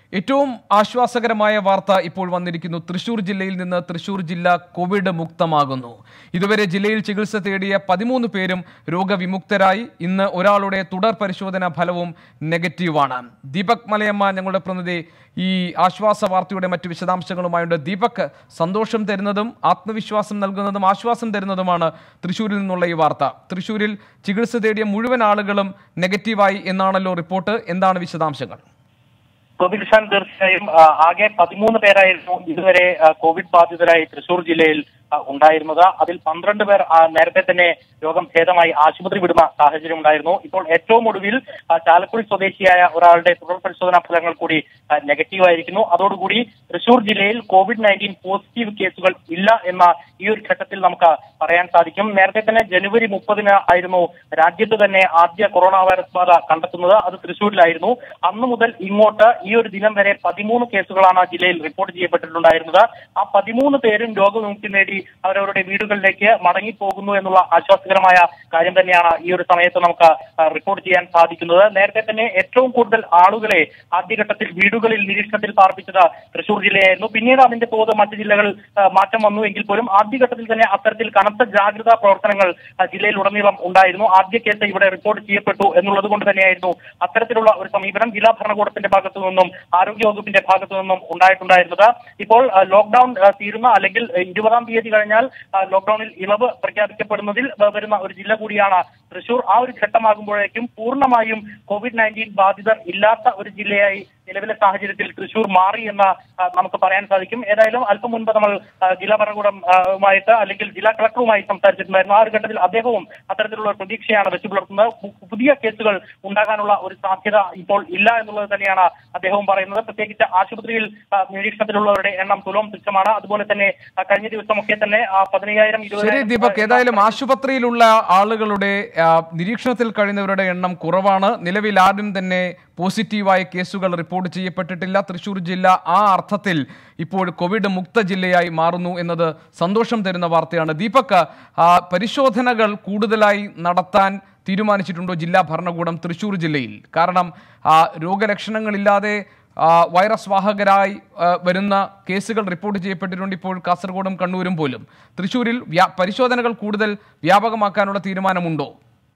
ഏറ്റവും ആശ്വാസകരമായ വാർത്ത ഇപ്പോൾ വന്നിരിക്കുന്നു തൃശൂർ ജില്ലയിൽ നിന്ന് തൃശൂർ ജില്ല കോവിഡ് മുക്തമാകുന്നു ഇതുവരെ ജില്ലയിൽ ചികിത്സ തേടിയ പതിമൂന്ന് പേരും രോഗവിമുക്തരായി ഇന്ന് ഒരാളുടെ തുടർ പരിശോധനാ ഫലവും നെഗറ്റീവാണ് ദീപക് മലയമ്മ ഞങ്ങളുടെ പ്രതിനിധി ഈ ആശ്വാസ വാർത്തയുടെ മറ്റു വിശദാംശങ്ങളുമായുണ്ട് ദീപക് സന്തോഷം തരുന്നതും ആത്മവിശ്വാസം നൽകുന്നതും ആശ്വാസം തരുന്നതുമാണ് തൃശൂരിൽ നിന്നുള്ള ഈ വാർത്ത തൃശൂരിൽ ചികിത്സ തേടിയ മുഴുവൻ ആളുകളും നെഗറ്റീവായി എന്നാണല്ലോ റിപ്പോർട്ട് എന്താണ് വിശദാംശങ്ങൾ ഗോപികൃഷ്ണൻ തീർച്ചയായും ആ, ആകെ പതിമൂന്ന് പേരായിരുന്നു ഇതുവരെ ആ, കോവിഡ് ബാധിതരായി തൃശൂർ ജില്ലയിൽ ആ, ഉണ്ടായിരുന്നത് അതിൽ പന്ത്രണ്ട് പേർ ആ, നേരത്തെ തന്നെ രോഗം ഭേദമായി ആശുപത്രി വിടുന്ന സാഹചര്യം ഉണ്ടായിരുന്നു ഇപ്പോൾ ഏറ്റവും ഒടുവിൽ ആ, ചാലക്കുടി സ്വദേശിയായ ഒരാളുടെ തുടർ പരിശോധനാ ഫലങ്ങൾ കൂടി ആ, നെഗറ്റീവ് ആയിരിക്കുന്നു അതോടുകൂടി തൃശൂർ ജില്ലയിൽ കോവിഡ് നയൻറ്റീൻ പോസിറ്റീവ് കേസുകൾ ഇല്ല എന്ന ഈ ഒരു ഘട്ടത്തിൽ നമുക്ക് പറയാൻ സാധിക്കും നേരത്തെ തന്നെ ജനുവരി മുപ്പതിന് ആയിരുന്നു രാജ്യത്ത് തന്നെ ആദ്യ കൊറോണ വൈറസ് ബാധ കണ്ടെത്തുന്നത് അത് തൃശൂരിലായിരുന്നു അന്നു മുതൽ ഇങ്ങോട്ട് ഈ ഒരു ദിനം വരെ പതിമൂന്ന് കേസുകളാണ് ജില്ലയിൽ റിപ്പോർട്ട് ചെയ്യപ്പെട്ടിട്ടുണ്ടായിരുന്നത് ആ പതിമൂന്ന് പേരും രോഗവിമുക്തി നേടി അവരവരുടെ വീടുകളിലേക്ക് മടങ്ങിപ്പോകുന്നു എന്നുള്ള ആശ്വാസകരമായ കാര്യം തന്നെയാണ് ഈ ഒരു സമയത്ത് നമുക്ക് ആ, റിപ്പോർട്ട് ചെയ്യാൻ സാധിക്കുന്നത് നേരത്തെ തന്നെ ഏറ്റവും കൂടുതൽ ആളുകളെ ആദ്യഘട്ടത്തിൽ വീടുകളിൽ നിരീക്ഷണത്തിൽ പാർപ്പിച്ചത് തൃശൂർ ജില്ലയായിരുന്നു പിന്നീട് അതിന്റെ തോത് മറ്റ് ജില്ലകൾ ആ, മാറ്റം വന്നു എങ്കിൽ പോലും ആദ്യഘട്ടത്തിൽ തന്നെ അത്തരത്തിൽ കനത്ത ജാഗ്രതാ പ്രവർത്തനങ്ങൾ ആ, ജില്ലയിൽ ഉടനീളം ഉണ്ടായിരുന്നു ആദ്യ കേസ് ഇവിടെ റിപ്പോർട്ട് ചെയ്യപ്പെട്ടു എന്നുള്ളത് കൊണ്ട് തന്നെയായിരുന്നു അത്തരത്തിലുള്ള ഒരു സമീപനം ജില്ലാ ഭരണകൂടത്തിന്റെ ഭാഗത്തു നിന്നും ആരോഗ്യ വകുപ്പിന്റെ ഭാഗത്തു നിന്നും ഉണ്ടായിട്ടുണ്ടായിരുന്നത് ഇപ്പോൾ ആ, ലോക്ഡൌൺ ആ, തീരുന്ന അല്ലെങ്കിൽ ആ, ഇരുപതാം തീയതി കഴിഞ്ഞാൽ ആ, ലോക്ഡൌണിൽ ഇളവ് പ്രഖ്യാപിക്കപ്പെടുന്നതിൽ വ- വരുന്ന ഒരു ജില്ല കൂടിയാണ് തൃശൂർ ആ ഒരു ഘട്ടമാകുമ്പോഴേക്കും പൂർണ്ണമായും കോവിഡ് നയൻറ്റീൻ ബാധിതർ ഇല്ലാത്ത ഒരു ജില്ലയായി നിലവിലെ സാഹചര്യത്തിൽ തൃശൂർ മാറി എന്ന് ആ, നമുക്ക് പറയാൻ സാധിക്കും ഏതായാലും അല്പം മുൻപ് നമ്മൾ ആ, ജില്ലാ ഭരണകൂടമായിട്ട് അല്ലെങ്കിൽ ജില്ലാ കളക്ടറുമായി സംസാരിച്ചിട്ടുണ്ടായിരുന്നു ആ ഒരു ഘട്ടത്തിൽ അദ്ദേഹവും അത്തരത്തിലുള്ള ഒരു പ്രതീക്ഷയാണ് വെച്ചു പുലർത്തുന്നത് പു- പുതിയ കേസുകൾ ഉണ്ടാകാനുള്ള ഒരു സാധ്യത ഇപ്പോൾ ഇല്ല എന്നുള്ളത് തന്നെയാണ് അദ്ദേഹവും പറയുന്നത് പ്രത്യേകിച്ച് ആശുപത്രിയിൽ ആ, നിരീക്ഷണത്തിലുള്ളവരുടെ എണ്ണം തുലോം തുച്ഛമാണ് അതുപോലെ തന്നെ ആ, കഴിഞ്ഞ ദിവസമൊക്കെ തന്നെ ആ, പതിനയ്യായിരം ശരി ഇരുപതിനായിരം ദീപക് ഏതായാലും ആശുപത്രിയിലുള്ള ആളുകളുടെ ആ, നിരീക്ഷണത്തിൽ കഴിയുന്നവരുടെ എണ്ണം കുറവാണ് നിലവിൽ ആരും തന്നെ പോസിറ്റീവായ കേസുകൾ റിപ്പോർട്ട് ചെയ്യപ്പെട്ടിട്ടില്ല തൃശൂർ ജില്ല ആ അർത്ഥത്തിൽ ഇപ്പോൾ കോവിഡ് മുക്ത ജില്ലയായി മാറുന്നു എന്നത് സന്തോഷം തരുന്ന വാർത്തയാണ് ദീപക് ആ, പരിശോധനകൾ കൂടുതലായി നടത്താൻ തീരുമാനിച്ചിട്ടുണ്ടോ ജില്ലാ ഭരണകൂടം തൃശൂർ ജില്ലയിൽ കാരണം ആ, രോഗലക്ഷണങ്ങളില്ലാതെ ആ, വൈറസ് വാഹകരായി ആ, വരുന്ന കേസുകൾ റിപ്പോർട്ട് ചെയ്യപ്പെട്ടിട്ടുണ്ട് ഇപ്പോൾ കാസർഗോഡും കണ്ണൂരും പോലും തൃശൂരിൽ വ്യാ- പരിശോധനകൾ കൂടുതൽ വ്യാപകമാക്കാനുള്ള തീരുമാനമുണ്ടോ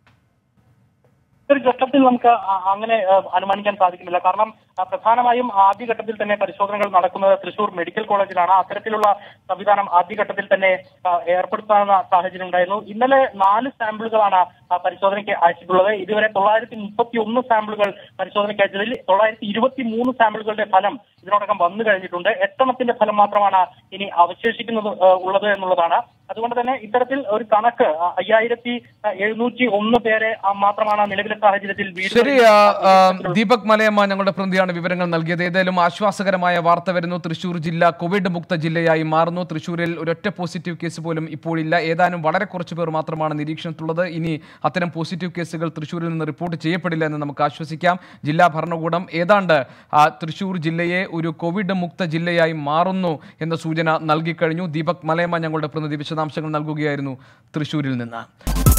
ഒരു ഘട്ടത്തിൽ നമുക്ക് അ- അങ്ങനെ ആ, അനുമാനിക്കാൻ സാധിക്കുന്നില്ല കാരണം ആ, പ്രധാനമായും ആദ്യഘട്ടത്തിൽ തന്നെ പരിശോധനകൾ നടക്കുന്നത് തൃശൂർ മെഡിക്കൽ കോളേജിലാണ് അത്തരത്തിലുള്ള സംവിധാനം ആദ്യഘട്ടത്തിൽ തന്നെ ആ, ഏർപ്പെടുത്താവുന്ന സാഹചര്യം ഉണ്ടായിരുന്നു ഇന്നലെ നാല് സാമ്പിളുകളാണ് ആ, പരിശോധനയ്ക്ക് അയച്ചിട്ടുള്ളത് ഇതുവരെ തൊള്ളായിരത്തി മുപ്പത്തി ഒന്ന് സാമ്പിളുകൾ പരിശോധനയ്ക്ക് അയച്ചതിൽ തൊള്ളായിരത്തി ഇരുപത്തി മൂന്ന് സാമ്പിളുകളുടെ ഫലം ഇതിനോടകം വന്നു കഴിഞ്ഞിട്ടുണ്ട് എട്ടെണ്ണത്തിന്റെ ഫലം മാത്രമാണ് ഇനി അവശേഷിക്കുന്നത് ആ, ഉള്ളത് എന്നുള്ളതാണ് അതുകൊണ്ട് തന്നെ ഇത്തരത്തിൽ ഒരു കണക്ക് ആ, അയ്യായിരത്തി എഴുന്നൂറ്റി ഒന്ന് പേരെ ആ, മാത്രമാണ് നിലവിലെ സാഹചര്യത്തിൽ വീടുകളിൽ ശരി ആ, ആ, ദീപക് മലയമ്മ ഞങ്ങളുടെ പ്രതിയാണ് വിവരങ്ങൾ നൽകിയത് ഏതായാലും ആശ്വാസകരമായ വാർത്ത വരുന്നു തൃശൂർ ജില്ല കോവിഡ് മുക്ത ജില്ലയായി മാറുന്നു തൃശൂരിൽ ഒരൊറ്റ പോസിറ്റീവ് കേസ് പോലും ഇപ്പോഴില്ല ഏതാനും വളരെ കുറച്ച് പേർ മാത്രമാണ് നിരീക്ഷണത്തിലുള്ളത് ഇനി അത്തരം പോസിറ്റീവ് കേസുകൾ തൃശൂരിൽ നിന്ന് റിപ്പോർട്ട് ചെയ്യപ്പെടില്ല എന്ന് നമുക്ക് ആശ്വസിക്കാം ജില്ലാ ഭരണകൂടം ഏതാണ്ട് ആ, തൃശൂർ ജില്ലയെ ഒരു കോവിഡ് മുക്ത ജില്ലയായി മാറുന്നു എന്ന സൂചന നൽകിക്കഴിഞ്ഞു ദീപക് മലയമ്മ ഞങ്ങളുടെ പ്രതിനിധി വിശദാംശങ്ങൾ നൽകുകയായിരുന്നു തൃശൂരിൽ നിന്ന്